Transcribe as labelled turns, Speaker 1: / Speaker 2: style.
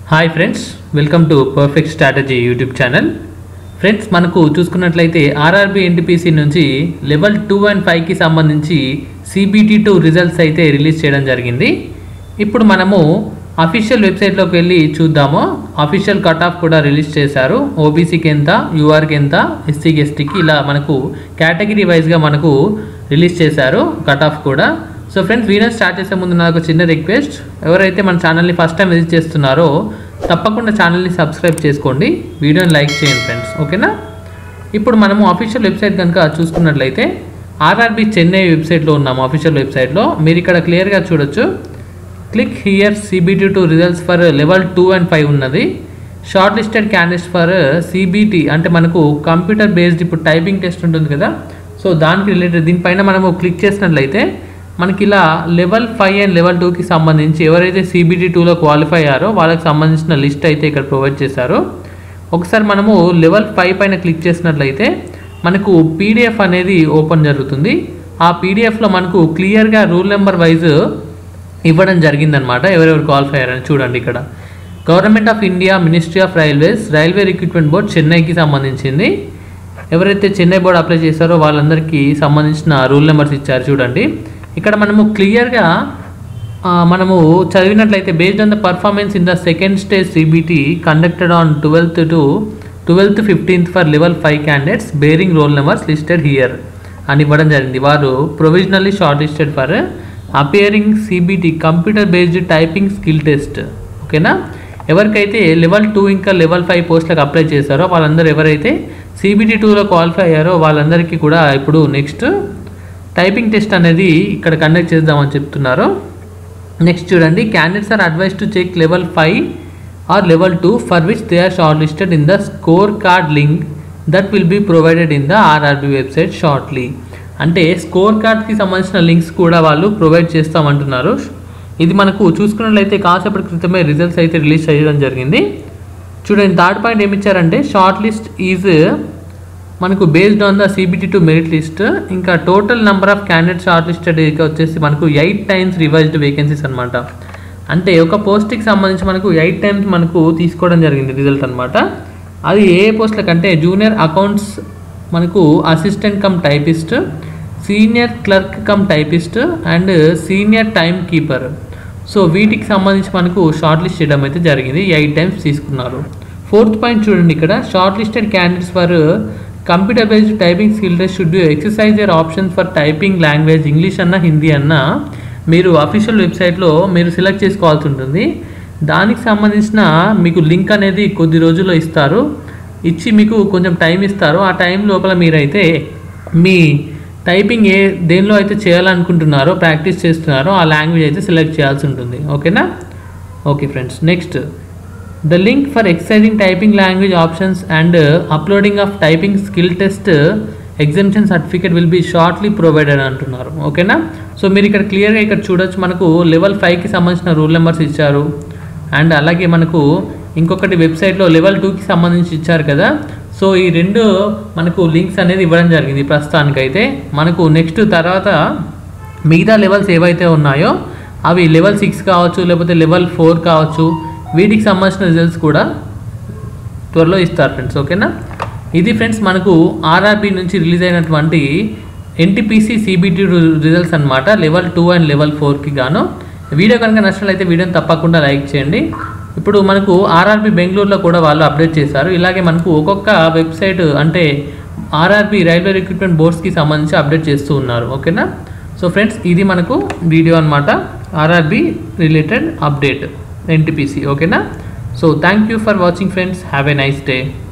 Speaker 1: hi friends welcome to perfect strategy YouTube channel friends మనకు చూసుకున్నట్లయితే RRB NTPC నుంచి level two and ఫైవ్కి సంబంధించి సిబిటి టూ రిజల్ట్స్ అయితే రిలీజ్ చేయడం జరిగింది ఇప్పుడు మనము అఫీషియల్ వెబ్సైట్లోకి వెళ్ళి చూద్దాము అఫీషియల్ కట్ ఆఫ్ కూడా రిలీజ్ చేశారు ఓబీసీకి ఎంత యూఆర్కి ఎంత ఎస్సీకి ఎస్టీకి ఇలా మనకు కేటగిరీ వైజ్గా మనకు రిలీజ్ చేశారు కట్ ఆఫ్ కూడా సో ఫ్రెండ్స్ వీడియో స్టార్ట్ చేసే ముందు నాకు చిన్న రిక్వెస్ట్ ఎవరైతే మన ఛానల్ని ఫస్ట్ టైం విజిట్ చేస్తున్నారో తప్పకుండా ఛానల్ని సబ్స్క్రైబ్ చేసుకోండి వీడియోని లైక్ చేయండి ఫ్రెండ్స్ ఓకేనా ఇప్పుడు మనము అఫీషియల్ వెబ్సైట్ కనుక చూసుకున్నట్లయితే ఆర్ఆర్బి చెన్నై వెబ్సైట్లో ఉన్నాము అఫీషియల్ వెబ్సైట్లో మీరు ఇక్కడ క్లియర్గా చూడొచ్చు click here CBT two results for level two and five ఉన్నది short listed candidates for CBT అంటే మనకు కంప్యూటర్ బేస్డ్ ఇప్పుడు టైపింగ్ టెస్ట్ ఉంటుంది కదా సో దానికి రిలేటెడ్ దీనిపైన మనము క్లిక్ చేసినట్లయితే మనకి ఇలా లెవెల్ ఫైవ్ అండ్ లెవెల్ టూకి సంబంధించి ఎవరైతే సిబిటి టూలో క్వాలిఫై అయ్యారో వాళ్ళకి సంబంధించిన లిస్ట్ అయితే ఇక్కడ ప్రొవైడ్ చేశారు ఒకసారి మనము లెవెల్ ఫైవ్ పైన క్లిక్ చేసినట్లయితే మనకు పీడిఎఫ్ అనేది ఓపెన్ జరుగుతుంది ఆ పీడిఎఫ్లో మనకు క్లియర్గా రూల్ నెంబర్ వైజ్ ఇవ్వడం జరిగిందనమాట ఎవరెవరు క్వాలిఫై అయ్యారని చూడండి ఇక్కడ government of India ministry of railways railway recruitment board చెన్నైకి సంబంధించింది ఎవరైతే చెన్నై బోర్డు అప్లై చేశారో వాళ్ళందరికీ సంబంధించిన రూల్ నెంబర్స్ ఇచ్చారు చూడండి ఇక్కడ మనము క్లియర్గా మనము చదివినట్లయితే based on the performance in the second stage CBT conducted on twelfth to twelfth fifteenth for level five candidates bearing roll numbers listed here అని ఇవ్వడం జరిగింది వారు provisionally short listed for appearing CBT computer based typing skill test ఓకేనా ఎవరికైతే level two ఇంకా level five పోస్టులకు apply చేశారో వాళ్ళందరూ ఎవరైతే సిబిటి టూలో క్వాలిఫై అయ్యారో వాళ్ళందరికీ కూడా ఇప్పుడు నెక్స్ట్ టైపింగ్ టెస్ట్ అనేది ఇక్కడ కండక్ట్ చేద్దామని చెప్తున్నారు నెక్స్ట్ చూడండి candidates are advised to check level five or level two for which they are short listed in the score card link that will be provided in the RRB website shortly అంటే score కార్డ్కి సంబంధించిన links కూడా వాళ్ళు provide చేస్తామంటున్నారు ఇది మనకు చూసుకున్నట్లయితే కాసేపటి క్రితమే రిజల్ట్స్ అయితే రిలీజ్ చేయడం జరిగింది చూడండి థర్డ్ పాయింట్ ఏమి ఇచ్చారంటే షార్ట్ లిస్ట్ ఈజ్ మనకు based on the CBT two merit list ఇంకా total number of candidate short listed వచ్చేసి మనకు ఎయిట్ టైమ్స్ రివైజ్డ్ వేకెన్సీస్ అనమాట అంటే ఒక పోస్ట్కి సంబంధించి మనకు ఎయిట్ టైమ్స్ మనకు తీసుకోవడం జరిగింది రిజల్ట్ అనమాట అది ఏ పోస్టులకు అంటే జూనియర్ అకౌంట్స్ మనకు assistant cum typist senior clerk cum typist and senior time keeper so వీటికి సంబంధించి మనకు షార్ట్ లిస్ట్ చేయడం అయితే జరిగింది ఎయిట్ టైమ్స్ తీసుకున్నారు ఫోర్త్ పాయింట్ చూడండి ఇక్కడ short listed candidates for computer based typing skill test should exercise their options for typing language English అన్న హిందీ అన్న మీరు అఫీషియల్ వెబ్సైట్లో మీరు సెలెక్ట్ చేసుకోవాల్సి ఉంటుంది దానికి సంబంధించిన మీకు లింక్ అనేది కొద్ది రోజుల్లో ఇస్తారు ఇచ్చి మీకు కొంచెం టైం ఇస్తారు ఆ టైం లోపల మీరైతే మీ టైపింగ్ ఏ దేనిలో అయితే చేయాలనుకుంటున్నారో ప్రాక్టీస్ చేస్తున్నారో ఆ లాంగ్వేజ్ అయితే సెలెక్ట్ చేయాల్సి ఉంటుంది ఓకేనా okay friends next the link for exercising typing language options and uploading of typing skill test examination certificate will be shortly provided అంటున్నారు ఓకేనా సో మీరు ఇక్కడ క్లియర్గా ఇక్కడ చూడొచ్చు మనకు లెవెల్ ఫైవ్కి సంబంధించిన రూల్ నెంబర్స్ ఇచ్చారు అండ్ అలాగే మనకు ఇంకొకటి వెబ్సైట్లో లెవెల్ టూకి సంబంధించి ఇచ్చారు కదా సో ఈ రెండు మనకు లింక్స్ అనేది ఇవ్వడం జరిగింది ప్రస్తుతానికైతే మనకు నెక్స్ట్ తర్వాత మిగతా లెవెల్స్ ఏవైతే ఉన్నాయో అవి లెవెల్ సిక్స్ కావచ్చు లేకపోతే లెవెల్ ఫోర్ కావచ్చు వీటికి సంబంధించిన రిజల్ట్స్ కూడా త్వరలో ఇస్తారు ఫ్రెండ్స్ ఓకేనా ఇది ఫ్రెండ్స్ మనకు ఆర్ఆర్బి నుంచి రిలీజ్ అయినటువంటి ఎన్టీపీసీ సిబిటి రిజల్ట్స్ అనమాట లెవెల్ టూ అండ్ లెవెల్ ఫోర్కి గాను వీడియో కనుక నచ్చినట్లయితే వీడియోని తప్పకుండా లైక్ చేయండి ఇప్పుడు మనకు ఆర్ఆర్బి బెంగళూరులో కూడా వాళ్ళు అప్డేట్ చేశారు ఇలాగే మనకు ఒక్కొక్క వెబ్సైట్ అంటే ఆర్ఆర్బి రైల్వే రిక్రూట్మెంట్ బోర్డ్స్కి సంబంధించి అప్డేట్ చేస్తూ ఉన్నారు ఓకేనా సో ఫ్రెండ్స్ ఇది మనకు వీడియో అనమాట ఆర్ఆర్బి రిలేటెడ్ అప్డేట్ ఎన్టీపీసీ ఓకేనా so thank you for watching friends have a nice day